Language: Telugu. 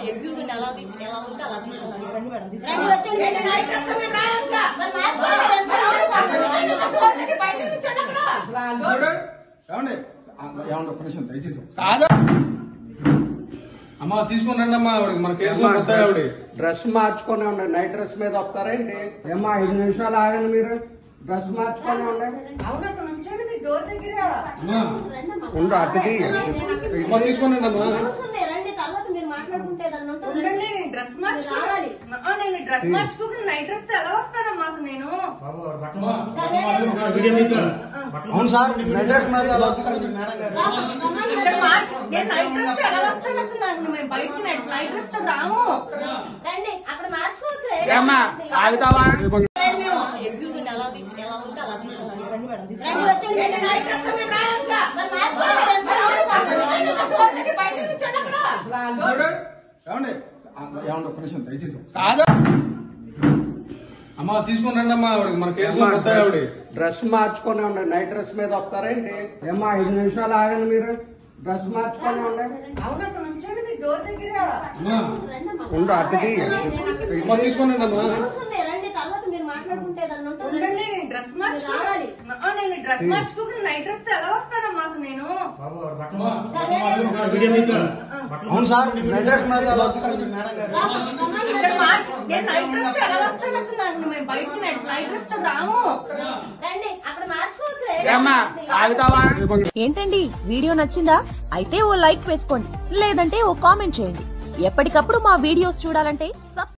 ఎబ్యూజ్ ఎలా తీసి ఎలా ఉంటే అలా తీసుకుంటాను రండి మేడం రండి తీసుకుంటాను వచ్చేయండి. ఏంటి నైట్ డ్రెస్ మీరు రాయాల్సిగా? మరి మార్చుకోండి. మరి ఎవరు సార్? డోర్ దగ్గర బయట కూర్చోండి అక్కడ. ఏమండి ఏమండి ఒక్క నిమిషం దయచేసి అమ్మా తీసుకుని రండి అమ్మా ఆవిడకి మన కేసులో కొత్త ఆవిడ డ్రెస్ మార్చుకొని ఉండండి నైట్ డ్రెస్ మీద వస్తారేంటి ఏమ్మా ఐదు నిమిషాలు ఆగండి మీరు డ్రెస్ మార్చుకొని ఉండండి అవును అక్కడ నుంచోండి మీరు డోర్ దగ్గర అమ్మా రండమ్మా. ఉండు అటుది అమ్మా తీసుకుని రండి అమ్మా కూర్చోండి. రండి తర్వాత మీరు మాట్లాడుకుంటే ఏదన్నా ఉంటుంది. ఉండండి నేను డ్రెస్ మార్చుకో రావాలి. ఆ, నేను డ్రెస్ మార్చుకోకుండా నైట్ డ్రెస్ తో ఎలా వస్తానమ్మా అసలు నేను అవును సార్ నైట్ డ్రెస్ మీద ఎలా తీసుకుంటారు మేడం గారు ఇక్కడ మార్చు నేను నైట్ డ్రెస్ తో ఎలా వస్తాను అసలు నాకు మేము బయటకి నైట్ నైట్ డ్రెస్ తో రాము రండి అక్కడ మార్చుకోవచ్చు ఏమ్మా ఆగుతావా ఎబ్యూజ్ ఎలా తీసి ఎలా ఉంటే అలా తీసుకుంటాను రండి మేడం రండి తీసుకుంటాను వచ్చేయండి. ఏంటి నైట్ డ్రెస్ మీరు రాయాల్సిగా? మరి మార్చుకోండి. మరి ఎవరు సార్? డోర్ దగ్గర బయట కూర్చోండి అక్కడ. ఏమండి ఏమండి ఒక్క నిమిషం దయచేసి అమ్మా తీసుకుని రండి అమ్మా ఆవిడకి మన కేసులో కొత్త ఆవిడ డ్రెస్ మార్చుకొని ఉండండి నైట్ డ్రెస్ మీద వస్తారేంటి ఏమ్మా ఐదు నిమిషాలు ఆగండి మీరు డ్రెస్ మార్చుకొని ఉండండి అవును అక్కడ నుంచోండి మీరు డోర్ దగ్గర అమ్మా రండమ్మా. ఉండు అటుది అమ్మా తీసుకుని రండి అమ్మా కూర్చోండి. రండి తర్వాత మీరు మాట్లాడుకుంటే ఏదన్నా ఉంటుంది. ఉండండి నేను డ్రెస్ మార్చుకో రావాలి. ఆ, నేను డ్రెస్ మార్చుకోకుండా నైట్ డ్రెస్ తో ఎలా వస్తానమ్మా అసలు నేను అవును సార్ నైట్ డ్రెస్ మీద ఎలా తీసుకుంటారు మేడం గారు ఇక్కడ మార్చు నేను నైట్ డ్రెస్ తో ఎలా వస్తాను అసలు నాకు మేము బయటకి నైట్ నైట్ డ్రెస్ తో రాము రండి అక్కడ మార్చుకోవచ్చు ఏమ్మా ఆగుతావా ఏంటండి వీడియో నచ్చిందా అయితే ఓ లైక్ వేసుకోండి లేదంటే ఓ కామెంట్ చేయండి ఎప్పటికప్పుడు మా వీడియోస్ చూడాలంటే సబ్స్క్రైబ్